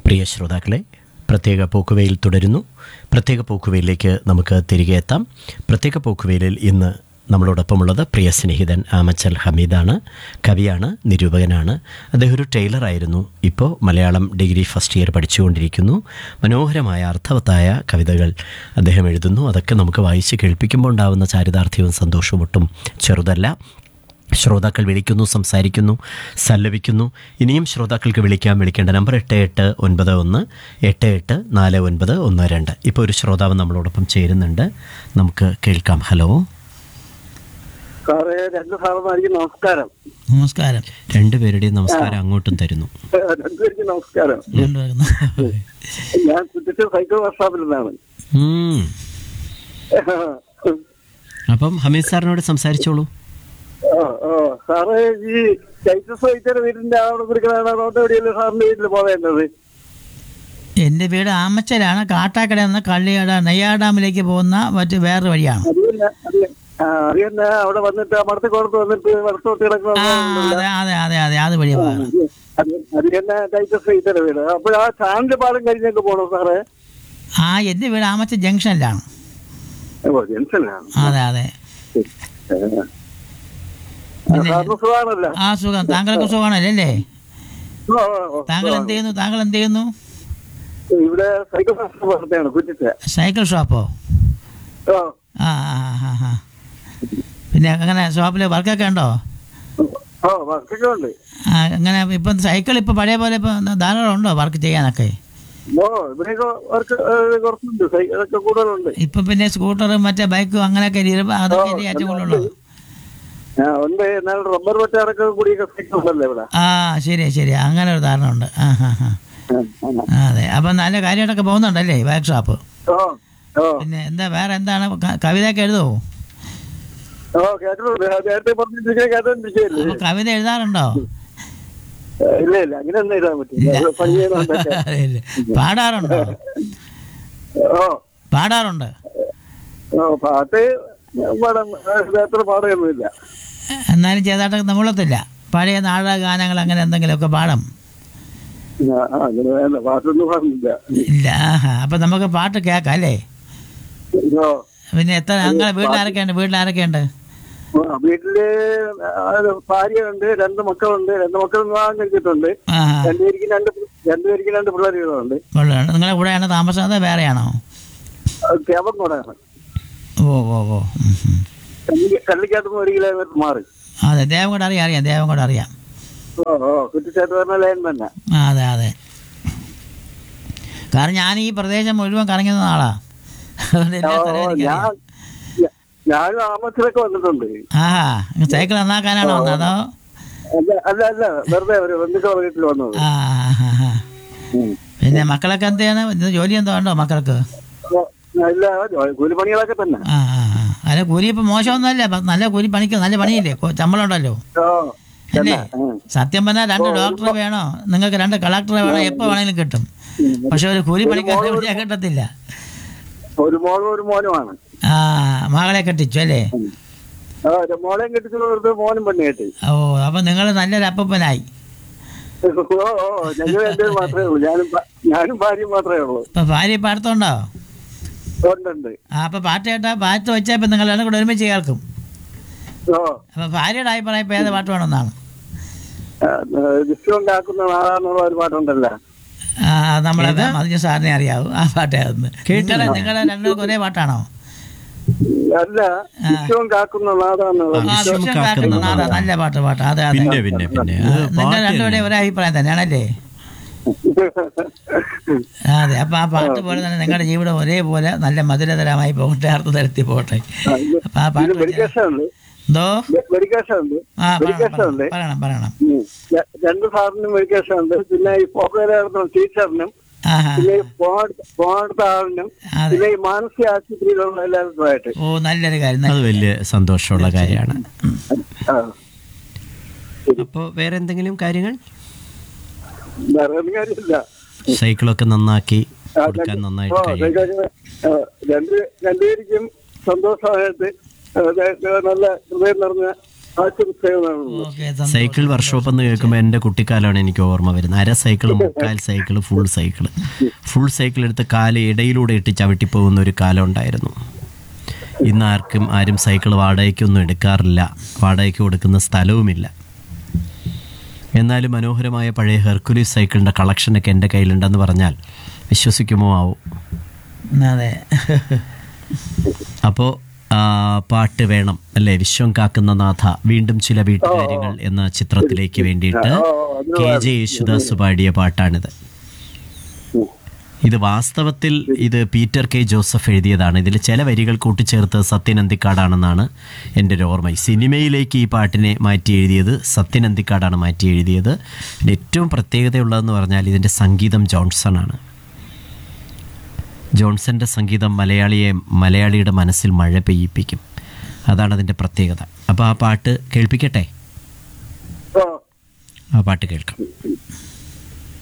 പ്രിയ ശ്രോതാക്കളെ പ്രത്യേക പോക്കുവെയിൽ തുടരുന്നു പ്രത്യേക പോക്കുവെയിലേക്ക് നമുക്ക് തിരികെ എത്താം പ്രത്യേക പോക്കുവെയിലിൽ ഇന്ന് നമ്മളോടൊപ്പമുള്ളത് പ്രിയ സ്നേഹിതൻ ആമച്ചൽ ഹമീദാണ് കവിയാണ് നിരൂപകനാണ് അദ്ദേഹം ഒരു ടൈലറായിരുന്നു ഇപ്പോൾ മലയാളം ഡിഗ്രി ഫസ്റ്റ് ഇയർ പഠിച്ചുകൊണ്ടിരിക്കുന്നു മനോഹരമായ അർത്ഥവത്തായ കവിതകൾ അദ്ദേഹം എഴുതുന്നു അതൊക്കെ നമുക്ക് വായിച്ച് കേൾപ്പിക്കുമ്പോൾ ഉണ്ടാകുന്ന ചാരിതാർത്ഥ്യവും സന്തോഷവും ഒട്ടും ചെറുതല്ല ശ്രോതാക്കൾ വിളിക്കുന്നു സംസാരിക്കുന്നു സല്ലപിക്കുന്നു ഇനിയും ശ്രോതാക്കൾക്ക് വിളിക്കാൻ വിളിക്കേണ്ട നമ്പർ എട്ട് എട്ട് ഒൻപത് ഒന്ന് എട്ട് എട്ട് നാല് ഒൻപത് ഒന്ന് രണ്ട് ഇപ്പോൾ ഒരു ശ്രോതാവ് നമ്മളോടൊപ്പം ചേരുന്നുണ്ട് നമുക്ക് കേൾക്കാം ഹലോ സാറേ രണ്ട് സാറന്മാർക്ക് നമസ്കാരം നമസ്കാരം രണ്ടുപേരുടെയും നമസ്കാരം അങ്ങോട്ടും തരുന്നു രണ്ടുപേർക്ക് നമസ്കാരം രണ്ടുപേർക്കും ഞാൻ കുട്ടിച്ച് സൈക്കിൾ വർക്ക്ഷോപ്പിൽ നിന്നാണ് ഉം. അപ്പം ഹമീദ് സാറിനോട് സംസാരിച്ചോളൂ ഓ, ഓ, സാറേ ഈ ചൈത്ര വൈദ്യരുടെ വീടിന്റെ അവിടെ നിൽക്കുന്ന റോഡ് എവിടെയല്ലേ സാറിന്റെ വീട്ടിൽ പോവേണ്ടത് എൻ്റെ വീട് ആമച്ചലാണ് കാട്ടാക്കട നിന്ന് കള്ളിയാട നെയ്യാഡാമിലേക്ക് പോകുന്ന മറ്റ് വേറൊരു വഴിയാണ് അത് തന്നെ അത് ആ, അത് തന്നെ അവിടെ വന്നിട്ട് മടത്തിക്കോടത്ത് വന്നിട്ട് വടത്തോട്ട് ആ കിടക്കുന്ന അതെ അതെ അതെ അതെ അത് വഴി പോകണം അത് അത് തന്നെ ചൈത്ര വൈദ്യരുടെ വീട് അപ്പോൾ ആ ചാണ്ട് പാലം കഴിഞ്ഞൊക്കെ പോണോ സാറേ ആ എൻ്റെ വീട് ആമച്ച ജംഗ്ഷനിലാണ് ഓ ജെൻസനാണ് അതെ അതെ പിന്നെ സാറിന് സുഖമാണല്ലോ ആ സുഖം താങ്കൾക്ക് സുഖമാണല്ലോ അല്ലേ ഓ, ഓ, ഓ, താങ്കൾ എന്ത് ചെയ്യുന്നു താങ്കൾ എന്ത് ചെയ്യുന്നു ഇവിടെ സൈക്കിൾ വർക്ക്ഷോപ്പ് നടത്തുകയാണ് കുറ്റിച്ച് സൈക്കിൾ ഷോപ്പോ ഓ ആ ആ ആ ആ പിന്നെ അങ്ങനെ ഷോപ്പിൽ വർക്കൊക്കെ ഉണ്ടോ ഓ വർക്കൊക്കെ ഉണ്ട് ആ അങ്ങനെ ഇപ്പം സൈക്കിൾ ഇപ്പം പഴയ പോലെ ഇപ്പം ധാരാളം ഉണ്ടോ വർക്ക് ചെയ്യാനൊക്കെ ഓ ഇവിടെയൊക്കെ വർക്ക് ഏഹ്, കുറച്ചുണ്ട് സൈക്കിളൊക്കെ കൂടുതലുണ്ട് ഇപ്പൊ പിന്നെ സ്കൂട്ടറും മറ്റേ ബൈക്കും അങ്ങനെയൊക്കെ ഇരു- അതൊക്കെ അല്ലേ ഏറ്റവും കൂടുതലുള്ളത് ആ ഉണ്ട് എന്നാൽ റബ്ബർ വെട്ടാറൊക്കെ കൂടിയൊക്കെ സൈക്കിൾ ഉണ്ടല്ലോ ഇവിടെ ആ ശരി ശരി അങ്ങനെ ഒരു ധാരണ ഉണ്ട് ആ ഹാ ഹാ ആ, ആ. ആ, അതെ അപ്പം നല്ല കാര്യമായിട്ടൊക്കെ പോകുന്നുണ്ടല്ലേ വർക്ക് ഷോപ്പ് ഓ ഓ പിന്നെ എന്താ വേറെ എന്താണ് ക- കവിതയൊക്കെ എഴുതുമോ ഓ കേട്ടിട്ടുണ്ട് ആ, നേരത്തെ പറഞ്ഞിട്ടിരിക്കാൻ കേട്ടോണ്ടിരിക്കുകയല്ലേ അപ്പൊ കവിത എഴുതാറുണ്ടോ ഏഹ്, ഇല്ല ഇല്ല അങ്ങനെ ഒന്നും ഇടാൻ പറ്റില്ല അത് പണി ചെയ്യുന്നതുകൊണ്ടൊക്കെ. ഇല്ല. പാടാറുണ്ടോ ഓ പാടാറുണ്ട് ഓ പാട്ട് പാടാൻ ഏഹ്, അത്ര പാടുകയൊന്നുമില്ല എന്നാലും ചെയ്താട്ടൊക്കെ നമ്മളത്തില്ല പഴയ നാടക ഗാനങ്ങൾ അങ്ങനെ എന്തെങ്കിലുമൊക്കെ പാടും ആ, ആ, അങ്ങനെ വേണ്ട പാട്ടൊന്നും പാടുന്നില്ല ഇല്ല ആഹാ അപ്പം നമുക്ക് പാട്ട് കേൾക്കാം അല്ലേ ഓ പിന്നെ എത്ര നിങ്ങളെ വീട്ടിലാരൊക്കെ ഉണ്ട് വീട്ടിലാരൊക്കെ ഉണ്ട് ആ, വീട്ടില് ആ, ഭാര്യയുണ്ട് രണ്ട് മക്കളുണ്ട് രണ്ട് മക്കൾ വിവാഹം കഴിച്ചിട്ടുണ്ട് ആ രണ്ടുപേർക്ക് രണ്ട് പി- രണ്ടുപേർക്ക് രണ്ട് പിള്ളേരുകളുണ്ട് കൊള്ളാം നിങ്ങളെ കൂടെയാണ് താമസം അതോ വേറെയാണോ കേവൻകോടാണ് ഓ ഓ ഓ ഉം, ഉം. കള്ളിക്കാട്ടുന്ന ഒരു കിലോമീറ്റർ മാറി അതെ ദേവങ്കോട് അറിയാം അറിയാം ദേവങ്കോട് അറിയാം ഓ ഓ കുറ്റിച്ചാട്ട് പറഞ്ഞ ലൈൻ തന്നെ ആ അതെ അതെ കാരണം ഞാൻ ഈ പ്രദേശം മുഴുവൻ കറങ്ങുന്ന ആളാ അതുകൊണ്ട് എല്ലാ ഓ, സ്ഥലവും എനിക്കറിയാം ഞാൻ ഞാനും ആമത്തിലൊക്കെ വന്നിട്ടുണ്ട് ആഹാ സൈക്കിൾ നന്നാക്കാനാണോ വന്നത് അതോ അല്ല അല്ല അല്ല വെറുതെ ഒരു ബന്ധുക്കളുടെ വീട്ടിൽ വന്നത് ആ ആ, ആ. ഉം. പിന്നെ മക്കളൊക്കെ എന്താണ് ഇത് ജോലി എന്തോ ഉണ്ടോ മക്കൾക്ക് ഓ, ഇല്ല കൂലിപ്പണികളൊക്കെ തന്നെ ആ ആ ആ. അല്ല കൂലി ഇപ്പം മോശമൊന്നുമല്ല പ- നല്ല കൂലി പണിക്ക് നല്ല പണിയില്ലേ കൊ- ശമ്പളം ഉണ്ടല്ലോ ഓ അല്ലേ ഉം. സത്യം പറഞ്ഞാൽ രണ്ട് ഡോക്ടറെ വേണോ നിങ്ങൾക്ക് രണ്ട് കളക്ടറെ വേണോ എപ്പോൾ വേണമെങ്കിലും കിട്ടും പക്ഷെ ഒരു കൂലി പണിക്കാരെ വിളിച്ചാൽ കിട്ടത്തില്ല ഒരു മോളും ഒരു മോനുമാണ് ആ മകളെ കെട്ടിച്ചു അല്ലേ ആ ഒരു മോളെയും കെട്ടിച്ചു കൊടുത്ത് മോനും പെണ്ണ് കെട്ടി ഓ അപ്പം നിങ്ങൾ നല്ലൊരു അപ്പനായി ഓ ഓ ഞങ്ങൾ രണ്ടുപേരും മാത്രമേ ഉള്ളൂ ഞാനും ഭ- ഞാനും ഭാര്യയും മാത്രമേ ഉള്ളൂ ഇപ്പം ഭാര്യ ഇപ്പം അടുത്തുണ്ടോ ഉണ്ടുണ്ട് ആ അപ്പം പാട്ട് കേട്ടാ പാട്ട് വെച്ചാൽ ഇപ്പം നിങ്ങൾ രണ്ടും കൂടെ ഒരുമിച്ച് കേൾക്കും ഓ അപ്പം ഭാര്യയുടെ അഭിപ്രായം ഇപ്പം ഏത് പാട്ട് വേണമെന്നാണ് ദൃശ്യം കാക്കുന്ന നാളാന്നുള്ള ഒരു പാട്ടുണ്ടല്ലോ ആ നമ്മളെ മതിഞ്ഞ സാറിനെ അറിയാവൂ ആ പാട്ടായിരുന്നു നിങ്ങളെ നിങ്ങളെ രണ്ടും ഒരേ പാട്ടാണോ അല്ല ദൃശ്യവും കാക്കുന്ന നാടാന്നുള്ള ആ വിശ്വം വിശ്വം കാക്കുന്ന കാക്കുന്ന നാഥ. നാഥ. നല്ല പാട്ട് പാട്ട് അതെ അതെ പിന്നെ പിന്നെ പിന്നെ അത് നിങ്ങൾ പാട്ട് രണ്ടുപേരുടെയും ഒരേ അഭിപ്രായം തന്നെയാണല്ലേ ആ, അതെ അപ്പൊ ആ പാട്ട് പോലെ തന്നെ നിങ്ങളുടെ ജീവിതം ഒരേപോലെ നല്ല മധുരതരമായി പോകട്ടെ അർത്ഥതരത്തിൽ പോകട്ടെ അപ്പൊ ആ പാട്ട് ഇത് മെഡിക്കേഷൻ ഉണ്ട് എന്തോ മെഡിക്കേഷൻ ഉണ്ട് ആ പറയണം, മെഡിക്കേഷൻ ഉണ്ട് പറയണം പറയണം ഉം. ര- രണ്ട് സാറിനും മെഡിക്കേഷൻ ഉണ്ട് പിന്നെ ഈ പോപ്പുലർ ടീച്ചറിനും ആഹാ പിന്നെ ഈ പോകടുത്ത ആളിനും അതെ പിന്നെ ഈ മാനസിക ആശുപത്രിയിലുള്ള എല്ലാവർക്കുമായിട്ട് ഓ നല്ലൊരു കാര്യം നല്ല- അത് വലിയ സന്തോഷമുള്ള കാര്യമാണ് ആ. അപ്പോൾ വേറെ എന്തെങ്കിലും കാര്യങ്ങൾ വേറെ ഒന്നും കാര്യമില്ല സൈക്കിളൊക്കെ നന്നാക്കി ആ, കൊടുക്കാൻ രണ്ട്- നന്നായിട്ട് ഓ, കഴിയും ഇതൊക്കെ, ആ, രണ്ട് രണ്ടുപേർക്കും സന്തോഷമായിട്ട് ആ, ഇത് നല്ല ഹൃദയം നിറഞ്ഞ ആശംസകളാണ് ഓക്കെ സൈക്കിൾ വർക്ക്ഷോപ്പ് എന്ന് കേൾക്കുമ്പോൾ എൻ്റെ കുട്ടിക്കാലമാണ് എനിക്ക് ഓർമ്മ വരുന്നത് അര സൈക്കിൾ മുക്കാൽ cycle full cycle full cycle എടുത്ത് കാല് ഇടയിലൂടെ ഇട്ട് ചവിട്ടി പോകുന്ന ഒരു കാലം ഉണ്ടായിരുന്നു ഇന്ന് ആർക്കും ആരും സൈക്കിൾ വാടകയ്ക്കൊന്നും എടുക്കാറില്ല വാടകയ്ക്ക് കൊടുക്കുന്ന സ്ഥലവുമില്ല എന്നാലും മനോഹരമായ പഴയ ഹെർക്കുലീസ് സൈക്കിളിൻ്റെ കളക്ഷനൊക്കെ എൻ്റെ കയ്യിലുണ്ടെന്ന് പറഞ്ഞാൽ വിശ്വസിക്കുമോ ആവും അതെ അപ്പോൾ പാട്ട് വേണം അല്ലേ വിശ്വം കാക്കുന്ന നാഥ വീണ്ടും ചില വീട്ടുകാര്യങ്ങൾ എന്ന ചിത്രത്തിലേക്ക് വേണ്ടിയിട്ട് കെ ജെ യേശുദാസ് പാടിയ പാട്ടാണിത് ഇത് വാസ്തവത്തിൽ ഇത് പീറ്റർ കെ ജോസഫ് എഴുതിയതാണ് ഇതിൽ ചില വരികൾ കൂട്ടിച്ചേർത്ത് സത്യൻ അന്തിക്കാടാണെന്നാണ് എൻ്റെ ഒരു ഓർമ്മ ഈ സിനിമയിലേക്ക് ഈ പാട്ടിനെ മാറ്റി എഴുതിയത് സത്യൻ അന്തിക്കാടാണ് മാറ്റി എഴുതിയത് ഇതിൻ്റെ ഏറ്റവും പ്രത്യേകതയുള്ളതെന്ന് പറഞ്ഞാൽ ഇതിൻ്റെ സംഗീതം ജോൺസൺ ആണ് ജോൺസന്റെ സംഗീതം മലയാളിയെ മലയാളിയുടെ മനസ്സിൽ മഴ പെയ്യിപ്പിക്കും അതാണ് അതിൻ്റെ പ്രത്യേകത അപ്പോൾ ആ പാട്ട് കേൾപ്പിക്കട്ടെ ആ ആ പാട്ട് കേൾക്കാം